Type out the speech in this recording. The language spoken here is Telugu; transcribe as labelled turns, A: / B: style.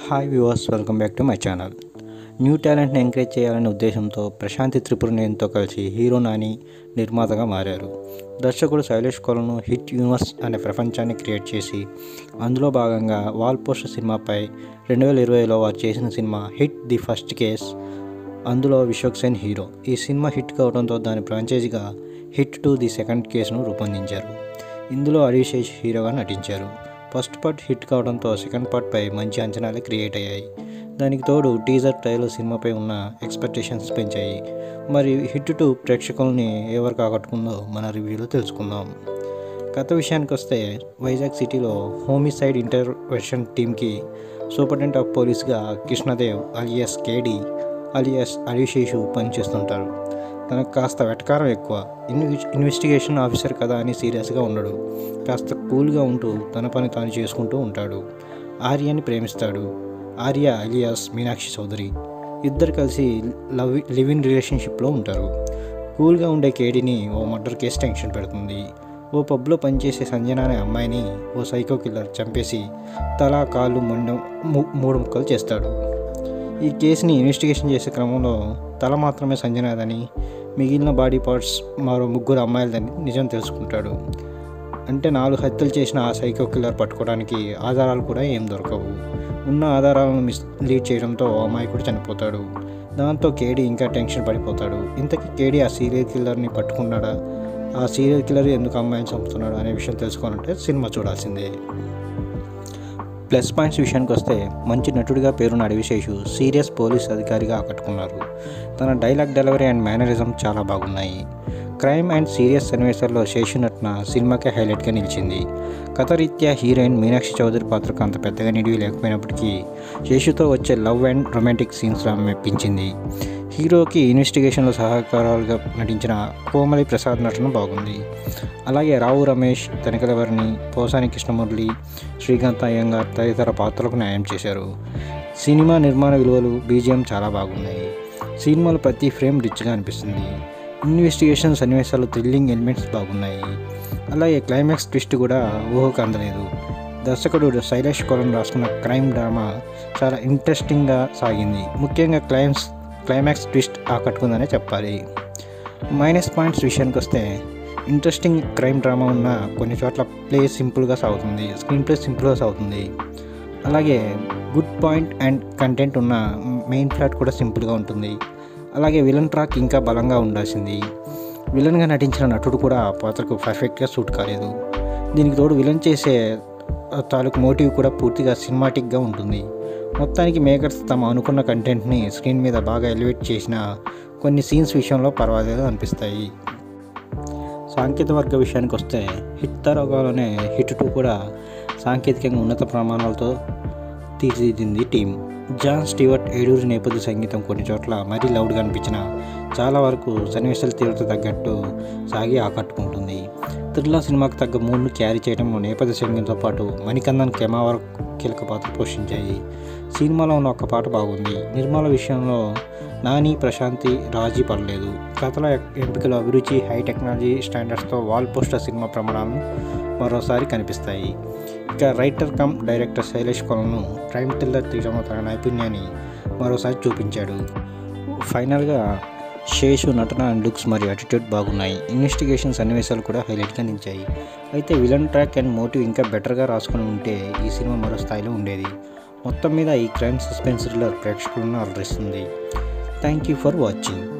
A: hi viewers welcome back to my channel new టాలెంట్ని ఎంకరేజ్ చేయాలనే ఉద్దేశంతో ప్రశాంతి త్రిపురనేనితో కలిసి హీరో నాని నిర్మాతగా మారారు దర్శకుడు శైలేష్ కొలను హిట్ యూనివర్స్ అనే ప్రపంచాన్ని క్రియేట్ చేసి అందులో భాగంగా వాల్ పోస్టర్ సినిమాపై రెండు వేల ఇరవైలో వారు చేసిన సినిమా హిట్ ది ఫస్ట్ కేస్ అందులో విశ్వక్ సేన్ హీరో ఈ సినిమా హిట్ కావడంతో దాని ఫ్రాంచైజీగా హిట్ టు ది సెకండ్ కేసును రూపొందించారు ఇందులో అడిశేష్ హీరోగా నటించారు ఫస్ట్ పార్ట్ హిట్ కావడంతో సెకండ్ పార్ట్పై మంచి అంచనాలు క్రియేట్ అయ్యాయి దానికి తోడు టీజర్ ట్రైలర్ సినిమాపై ఉన్న ఎక్స్పెక్టేషన్స్ పెంచాయి మరి హిట్ టు ప్రేక్షకుల్ని ఎవరికి ఆకట్టుకుందో మన రివ్యూలో తెలుసుకుందాం కథ విషయానికి వస్తే వైజాగ్ సిటీలో హోమిసైడ్ ఇంటర్వెన్షన్ టీమ్కి సూపరింటెండెంట్ ఆఫ్ పోలీస్గా Krishnadev alias KD alias Aliseshu పనిచేస్తుంటారు తనకు కాస్త వెటకారం ఎక్కువ ఇన్వె ఇన్వెస్టిగేషన్ ఆఫీసర్ కదా అని సీరియస్గా ఉండడు కాస్త కూల్గా ఉంటూ తన పని తాను చేసుకుంటూ ఉంటాడు ఆర్యని ప్రేమిస్తాడు ఆర్య అలియాస్ మీనాక్షి చౌదరి ఇద్దరు కలిసి లవ్ లివ్ ఇన్ రిలేషన్షిప్లో ఉంటారు కూల్గా ఉండే కేడీని ఓ మర్డర్ కేసు టెన్షన్ పెడుతుంది ఓ పబ్లో పనిచేసే సంజన అనే అమ్మాయిని ఓ సైకో కిల్లర్ చంపేసి తల కాళ్ళు మొండం ము- మూడు ముక్కలు చేస్తాడు ఈ కేసుని ఇన్వెస్టిగేషన్ చేసే క్రమంలో తల మాత్రమే సంజనాదని మిగిలిన బాడీ పార్ట్స్ మరో ముగ్గురు అమ్మాయిలదని నిజం తెలుసుకుంటాడు అంటే నాలుగు హత్యలు చేసిన ఆ సైకో కిల్లర్ పట్టుకోవడానికి ఆధారాలు కూడా ఏం దొరకవు ఉన్న ఆధారాలను మిస్ లీడ్ చేయడంతో ఆ అమ్మాయి కూడా చనిపోతాడు దాంతో కేడీ ఇంకా టెన్షన్ పడిపోతాడు ఇంతకీ కేడీ ఆ సీరియల్ కిల్లర్ని పట్టుకున్నాడా ఆ సీరియల్ కిల్లర్ ఎందుకు అమ్మాయిని చంపుతున్నాడు అనే విషయం తెలుసుకోవాలంటే సినిమా చూడాల్సిందే ప్లస్ పాయింట్స్ విషయానికి వస్తే మంచి నటుడిగా పేరున్న అడివిశేషు సీరియస్ పోలీస్ అధికారిగా ఆకట్టుకున్నారు తన డైలాగ్ డెలివరీ అండ్ మేనరిజం చాలా బాగున్నాయి క్రైమ్ అండ్ సీరియస్ సన్నివేశాల్లో శేషు నటన సినిమాకే హైలైట్గా నిలిచింది కథ రీత్యా హీరోయిన్ మీనాక్షి చౌదరి పాత్రకు అంత పెద్దగా నిడివి లేకపోయినప్పటికీ శేషుతో వచ్చే లవ్ అండ్ రొమాంటిక్ సీన్స్లో మెప్పించింది హీరోకి ఇన్వెస్టిగేషన్లో సహకారాలుగా నటించిన కోమలి ప్రసాద్ నటన బాగుంది అలాగే రావు రమేష్ తనికలవర్ని పోసాని కృష్ణమురళి శ్రీకాంత్ అయ్యంగార్ తదితర పాత్రలకు న్యాయం చేశారు సినిమా నిర్మాణ విలువలు బీజిఎం చాలా బాగున్నాయి సినిమాలో ప్రతి ఫ్రేమ్ రిచ్గా అనిపిస్తుంది ఇన్వెస్టిగేషన్ సన్నివేశాలు థ్రిల్లింగ్ ఎలిమెంట్స్ బాగున్నాయి అలాగే క్లైమాక్స్ ట్విస్ట్ కూడా ఊహకు అందలేదు దర్శకుడు శైలేష్ కొలం రాసుకున్న క్రైమ్ డ్రామా చాలా ఇంట్రెస్టింగ్గా సాగింది ముఖ్యంగా క్లైమ్స్ క్లైమాక్స్ ట్విస్ట్ ఆకట్టుకుందనే చెప్పాలి మైనస్ పాయింట్స్ విషయానికి వస్తే ఇంట్రెస్టింగ్ క్రైమ్ డ్రామా ఉన్న కొన్ని చోట్ల ప్లే సింపుల్గా సాగుతుంది స్క్రీన్ ప్లే సింపుల్గా సాగుతుంది అలాగే గుడ్ పాయింట్ అండ్ కంటెంట్ ఉన్న మెయిన్ ప్లాట్ కూడా సింపుల్గా ఉంటుంది అలాగే విలన్ ట్రాక్ ఇంకా బలంగా ఉండాల్సింది విలన్గా నటించిన నటుడు కూడా ఆ పాత్రకు పర్ఫెక్ట్గా సూట్ కాలేదు దీనికి తోడు విలన్ చేసే తాలూకు మోటివ్ కూడా పూర్తిగా సినిమాటిక్గా ఉంటుంది మొత్తానికి మేకర్స్ తమ అనుకున్న కంటెంట్ని స్క్రీన్ మీద బాగా ఎలివేట్ చేసిన కొన్ని సీన్స్ విషయంలో పర్వాలేదు అనిపిస్తాయి సాంకేతిక వర్గ విషయానికి వస్తే హిట్ తరగాలోనే హిట్ టూ కూడా సాంకేతికంగా ఉన్నత ప్రమాణాలతో తీర్చిదిద్దింది టీం జాన్ స్టీవర్ట్ ఏడూరి నేపథ్య సంగీతం కొన్ని చోట్ల మరీ లౌడ్గా అనిపించిన చాలా వరకు సన్నివేశాల తీవ్రత తగ్గట్టు సాగి ఆకట్టుకుంటుంది త్రిల్లా సినిమాకు తగ్గ మూడ్ను క్యారీ చేయడంలో నేపథ్య సంగీతంతో పాటు మణికందన్ కెమావర్ కీలక పాత్ర పోషించాయి సినిమాలో ఉన్న ఒక్క పాట బాగుంది నిర్మాణ విషయంలో నాని ప్రశాంతి రాజీ పడలేదు కథల ఎంపికలో అభిరుచి హై టెక్నాలజీ స్టాండర్డ్స్తో వాల్ పోస్టర్ సినిమా ప్రమాణాలను మరోసారి కనిపిస్తాయి ఇక రైటర్ కమ్ డైరెక్టర్ శైలేష్ కొలను క్రైమ్ థ్రిల్లర్ తీయడంలో తన నైపుణ్యాన్ని మరోసారి చూపించాడు ఫైనల్గా శేషు నటన అండ్ లుక్స్ మరియు అటిట్యూడ్ బాగున్నాయి ఇన్వెస్టిగేషన్ సన్నివేశాలు కూడా హైలైట్గా నిలిచాయి అయితే విలన్ ట్రాక్ అండ్ మోటివ్ ఇంకా బెటర్గా రాసుకుని ఉంటే ఈ సినిమా మరో స్థాయిలో ఉండేది మొత్తం మీద ఈ క్రైమ్ సస్పెన్స్ థ్రిల్లర్ ప్రేక్షకులను అలరిస్తుంది థ్యాంక్ యూ ఫర్ వాచింగ్